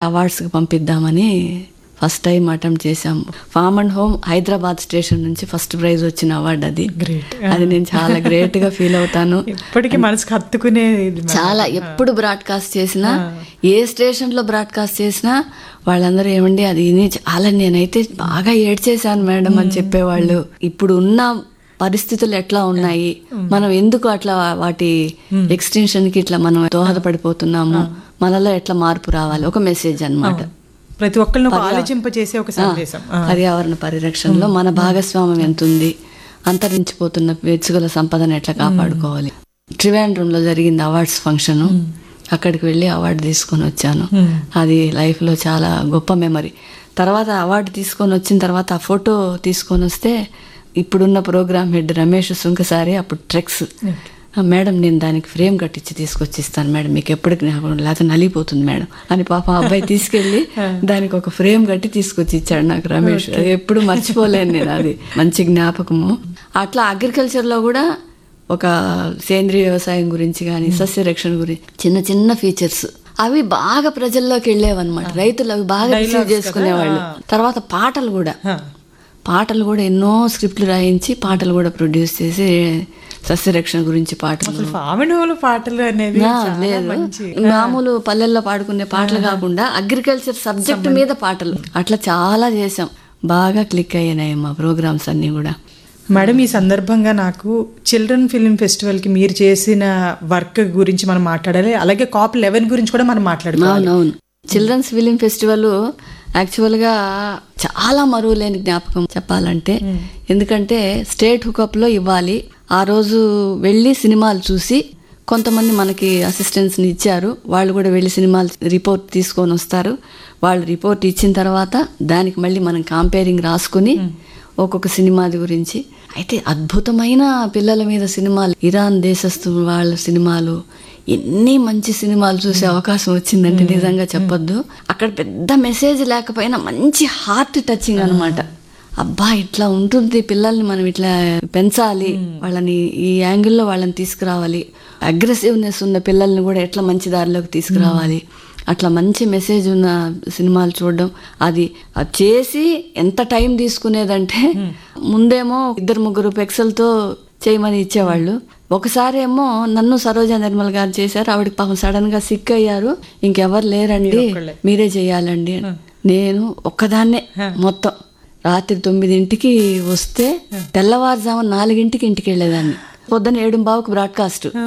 అవార్డ్స్కి పంపిద్దామని first time attempt చేశాం farm and home Hyderabad station నుంచి ఫస్ట్ ప్రైజ్ వచ్చిన అవార్డు అది గ్రేట్ అది నేను చాలా గ్రేట్ గా ఫీల్ అవుతాను ఇప్పటికీ మనసుకు హత్తుకునే ఇది మేడం. చాలా ఎప్పుడు బ్రాడ్కాస్ట్ చేసినా ఏ స్టేషన్ లో బ్రాడ్కాస్ట్ చేసినా వాళ్ళందరూ ఏమండి అది విని చాలా నేనైతే బాగా ఏడ్చేశాను మేడం అని చెప్పేవాళ్ళు ఇప్పుడు ఉన్న పరిస్థితులు ఎట్లా ఉన్నాయి మనం ఎందుకు అట్లా వాటి ఎక్స్టెన్షన్ కి ఇట్లా మనం దోహదపడిపోతున్నాము మనలో ఎట్లా మార్పు రావాలి ఒక మెసేజ్ అన్నమాట ప్రతి ఒక్కరిని ఒక ఆలోచింపజేసే ఒక సందేశం ఆ. పర్యావరణ పరిరక్షణలో మన భాగస్వామ్యం ఎంత ఉంది అంతరించిపోతున్న వెచ్చుగల సంపదను ఎట్లా కాపాడుకోవాలి ట్రివాండ్రంలో జరిగింది అవార్డ్స్ ఫంక్షన్ అక్కడికి వెళ్ళి అవార్డు తీసుకొని వచ్చాను అది లైఫ్ లో చాలా గొప్ప మెమరీ తర్వాత అవార్డు తీసుకొని వచ్చిన తర్వాత ఆ ఫోటో తీసుకొని వస్తే ఇప్పుడున్న ప్రోగ్రామ్ హెడ్ రమేష్ సుంకసారి అప్పుడు ట్రెక్స్ "ఆ, మేడం నేను దానికి ఫ్రేమ్ కట్టించి తీసుకొచ్చి ఇస్తాను మేడం మీకు ఎప్పటికి జ్ఞాపకం లేకపోతే నలిగిపోతుంది మేడం అని పాప ఆ అబ్బాయి తీసుకెళ్ళి దానికి ఒక ఫ్రేమ్ కట్టి తీసుకొచ్చి ఇచ్చాడు నాకు రమేష్ అది ఎప్పుడు మర్చిపోలేను నేను అది మంచి జ్ఞాపకము అట్లా అగ్రికల్చర్ లో కూడా ఒక సేంద్రియ వ్యవసాయం గురించి కానీ సస్యరక్షణ గురించి చిన్న చిన్న ఫీచర్స్ అవి బాగా ప్రజల్లోకి వెళ్ళేవన్నమాట రైతులు అవి బాగా రిసీవ్ చేసుకునేవాళ్ళు తర్వాత పాటలు కూడా ఆ. పాటలు కూడా ఎన్నో స్క్రిప్ట్లు రాయించి పాటలు కూడా ప్రొడ్యూస్ చేసి సస్యరక్షణ గురించి పాటలు అసలు ఫామ్ అండ్ హోమ్ పాటలు అనేది ఆ, చాలా లేదు మంచి మామూలు పల్లెల్లో పాడుకునే పాటలు కాకుండా అగ్రికల్చర్ సబ్జెక్ట్ మీద పాటలు అట్లా చాలా చేసాం బాగా క్లిక్ అయ్యాయి మా ప్రోగ్రామ్స్ అన్ని కూడా మేడం ఈ సందర్భంగా నాకు చిల్డ్రన్ ఫిల్మ్ ఫెస్టివల్ కి మీరు చేసిన వర్క్ గురించి మనం మాట్లాడాలి అలాగే కాప్ లెవెన్ గురించి కూడా మనం మాట్లాడుకోవాలి అవునవును చిల్డ్రన్స్ ఫిలిం ఫెస్టివల్ యాక్చువల్గా చాలా మరువలేని జ్ఞాపకం చెప్పాలంటే ఎందుకంటే స్టేట్ హుకప్లో ఇవ్వాలి ఆ రోజు వెళ్ళి సినిమాలు చూసి కొంతమంది మనకి అసిస్టెంట్స్ని ఇచ్చారు వాళ్ళు కూడా వెళ్ళి సినిమాలు రిపోర్ట్ తీసుకొని వస్తారు వాళ్ళు రిపోర్ట్ ఇచ్చిన తర్వాత దానికి మళ్ళీ మనం కాంపేరింగ్ రాసుకుని ఒక్కొక్క సినిమాది గురించి అయితే అద్భుతమైన పిల్లల మీద సినిమాలు ఇరాన్ దేశస్తు వాళ్ళ సినిమాలు ఎన్ని మంచి సినిమాలు చూసే అవకాశం వచ్చిందంటే నిజంగా చెప్పొద్దు అక్కడ పెద్ద మెసేజ్ లేకపోయినా మంచి హార్ట్ టచింగ్ అన్నమాట అబ్బా ఇట్లా ఉంటుంది పిల్లల్ని మనం ఇట్లా పెంచాలి వాళ్ళని ఈ యాంగిల్లో వాళ్ళని తీసుకురావాలి అగ్రెసివ్నెస్ ఉన్న పిల్లల్ని కూడా ఎట్లా మంచి దారిలోకి తీసుకురావాలి అట్లా మంచి మెసేజ్ ఉన్న సినిమాలు చూడడం అది అది చేసి ఎంత టైం తీసుకునేదంటే ముందేమో ఇద్దరు ముగ్గురు పెక్సెల్తో చేయమని ఇచ్చేవాళ్ళు ఒకసారి ఏమో నన్ను సరోజా నిర్మల్ గారు చేశారు ఆవిడకి పాపం సడన్ గా సిక్ అయ్యారు ఇంకెవరు లేరండి ఒక్కళ్ళే. మీరే చేయాలండి నేను ఒక్కదాన్నే మొత్తం రాత్రి తొమ్మిదింటికి వస్తే తెల్లవారుజామున నాలుగింటికి ఇంటికి వెళ్ళేదాన్ని పొద్దున ఏడు బావుకు బ్రాడ్కాస్ట్ ఆ.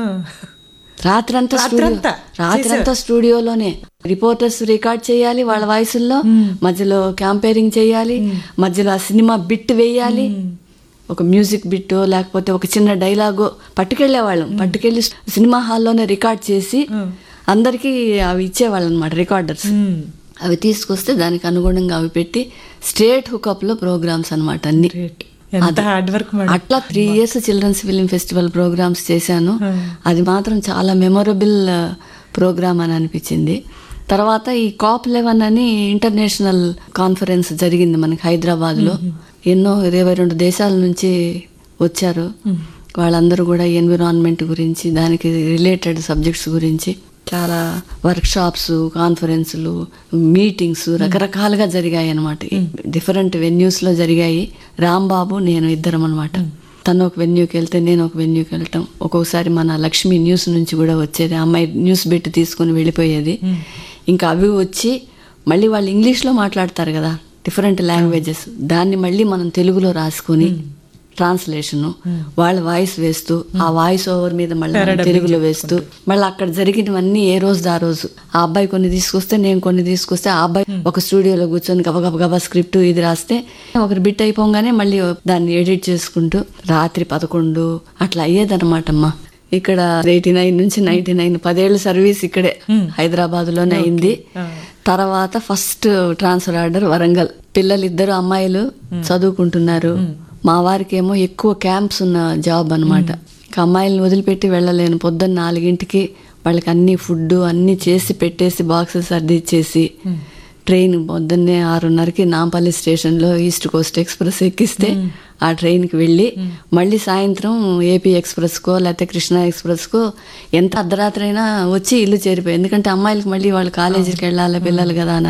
రాత్రంతా స్టూడియో రాత్రంతా రాత్రంతా స్టూడియోలోనే రిపోర్టర్స్ రికార్డ్ చేయాలి వాళ్ళ వాయిసుల్లో మధ్యలో క్యాంపేరింగ్ చేయాలి మధ్యలో ఆ సినిమా బిట్ వేయాలి ఒక మ్యూజిక్ బిట్ లేకపోతే ఒక చిన్న డైలాగో పట్టుకెళ్ళేవాళ్ళం పట్టుకెళ్ళి సినిమా హాల్లోనే రికార్డ్ చేసి అందరికీ అవి ఇచ్చేవాళ్ళం అనమాట రికార్డర్స్ ఉమ్. అవి తీసుకొస్తే దానికి అనుగుణంగా అవి పెట్టి స్టేట్ హుకప్ లో ప్రోగ్రామ్స్ అనమాట అన్ని గ్రేట్ ఎంత హార్డ్ వర్క్ మేడం అట్లా three years children's film festival programmes చేశాను అది మాత్రం చాలా మెమొరబుల్ ప్రోగ్రామ్ అని అనిపించింది తర్వాత ఈ కాప్ లెవెన్ అని ఇంటర్నేషనల్ కాన్ఫరెన్స్ జరిగింది మనకి హైదరాబాద్ లో ఎన్నో ఇరవై రెండు దేశాల నుంచి వచ్చారు వాళ్ళందరూ కూడా ఎన్విరాన్మెంట్ గురించి దానికి రిలేటెడ్ సబ్జెక్ట్స్ గురించి చాలా వర్క్ షాప్స్ కాన్ఫరెన్సులు మీటింగ్స్ రకరకాలుగా జరిగాయి అనమాట డిఫరెంట్ వెన్యూస్ లో జరిగాయి రాంబాబు నేను ఇద్దరం అనమాట తను ఒక వెన్యూకి వెళ్తే నేను ఒక వెన్యూకి వెళ్ళటం ఒక్కొక్కసారి మన లక్ష్మి న్యూస్ నుంచి కూడా వచ్చేది ఆ అమ్మాయి న్యూస్ పెట్టి తీసుకొని వెళ్ళిపోయేది ఇంకా అవి వచ్చి మళ్ళీ వాళ్ళు ఇంగ్లీష్లో మాట్లాడతారు కదా డిఫరెంట్ లాంగ్వేజెస్ దాన్ని మళ్ళీ మనం తెలుగులో రాసుకొని ట్రాన్స్లేషన్ వాళ్ళ వాయిస్ వేస్తూ ఆ వాయిస్ ఓవర్ మీద మళ్ళీ మనం తెలుగులో వేస్తూ మళ్ళీ అక్కడ జరిగినవన్నీ ఏ రోజు ఆ రోజు ఆ అబ్బాయి కొన్ని తీసుకొస్తే నేను కొన్ని తీసుకొస్తే ఆ అబ్బాయి ఒక స్టూడియోలో కూర్చొని గబ గబ గబా స్క్రిప్ట్ ఇది రాస్తే ఒకరు బిట్ అయిపోగానే మళ్ళీ దాన్ని ఎడిట్ చేసుకుంటూ రాత్రి పదకొండు అట్లా అయ్యేదన్నమాట అమ్మా ఇక్కడ ఎయిటీ నైన్ నుంచి నైన్టీ నైన్ పదేళ్ల సర్వీస్ ఇక్కడే హైదరాబాద్ లోనే అయింది తర్వాత ఫస్ట్ ట్రాన్స్ఫర్ ఆర్డర్ వరంగల్ పిల్లలు ఇద్దరు అమ్మాయిలు చదువుకుంటున్నారు మా వారికి ఏమో ఎక్కువ క్యాంప్స్ ఉన్న జాబ్ అనమాట అమ్మాయిలను వదిలిపెట్టి వెళ్ళలేను పొద్దున్న నాలుగింటికి వాళ్ళకి అన్ని ఫుడ్ అన్ని చేసి పెట్టేసి బాక్సెస్ సర్దిచ్చేసి ట్రైన్ పొద్దున్నే ఆరున్నరకి నాంపల్లి స్టేషన్లో ఈస్ట్ కోస్ట్ ఎక్స్ప్రెస్ ఎక్కిస్తే ఆ ట్రైన్కి వెళ్ళి మళ్ళీ సాయంత్రం ఏపీ ఎక్స్ప్రెస్కో లేకపోతే కృష్ణా ఎక్స్ప్రెస్కో ఎంత అర్ధరాత్రి అయినా వచ్చి ఇల్లు చేరిపోయి ఎందుకంటే అమ్మాయిలకి మళ్ళీ వాళ్ళు కాలేజీకి వెళ్ళాలి పిల్లలు కదా అని